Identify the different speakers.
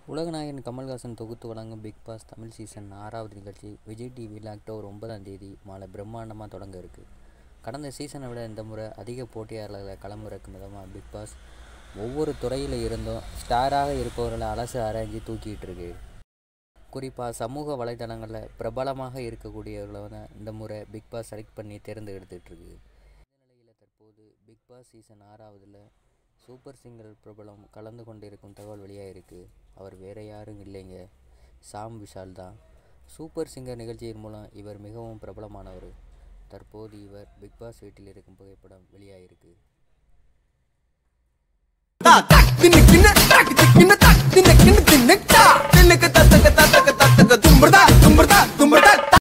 Speaker 1: உலகநாயகன் கமல்ஹாசன் தொகுத்து வழங்கும் பிக் பாஸ் தமிழ் சீசன் ஆறாவது நிகழ்ச்சி விஜய் டிவியில் அக்டோபர் ஒன்பதாம் தேதி மாலை பிரம்மாண்டமாக தொடங்க இருக்கு கடந்த சீசனை விட இந்த முறை அதிக போட்டியாளர்களை களமிறக்கும் விதமாக பிக் பாஸ் ஒவ்வொரு துறையில் இருந்தும் ஸ்டாராக இருப்பவர்களை அலசு ஆராய்ஞ்சு தூக்கிட்டு இருக்கு குறிப்பாக சமூக வலைதளங்களில் பிரபலமாக இருக்கக்கூடியவர்களை வந்து இந்த முறை பிக் பாஸ் செலக்ட் பண்ணி தேர்ந்தெடுத்துட்டு இருக்கு இந்த நிலையில் தற்போது பிக் பாஸ் சீசன் ஆறாவதில் சூப்பர் சிங்கர் பிரபலம் கலந்து கொண்டிருக்கும் தகவல் வெளியாக இருக்குது அவர் வேற யாரும் இல்லைங்க சாம் விஷால் தான் சூப்பர் சிங்கர் நிகழ்ச்சியின் மூலம் இவர் மிகவும் பிரபலமானவர் தற்போது இவர் பிக் பாஸ் வீட்டில் இருக்கும் புகைப்படம் வெளியாகிருக்கு
Speaker 2: தின்னு கிண்ண தாக்கு தின்னு தாக்கு தின்னு கிண்ண தின்னு தா தின்னுக்கு தத்தக்க தத்தக்க தத்தக்க தும்புறதா தும்புறதா தும்புறதா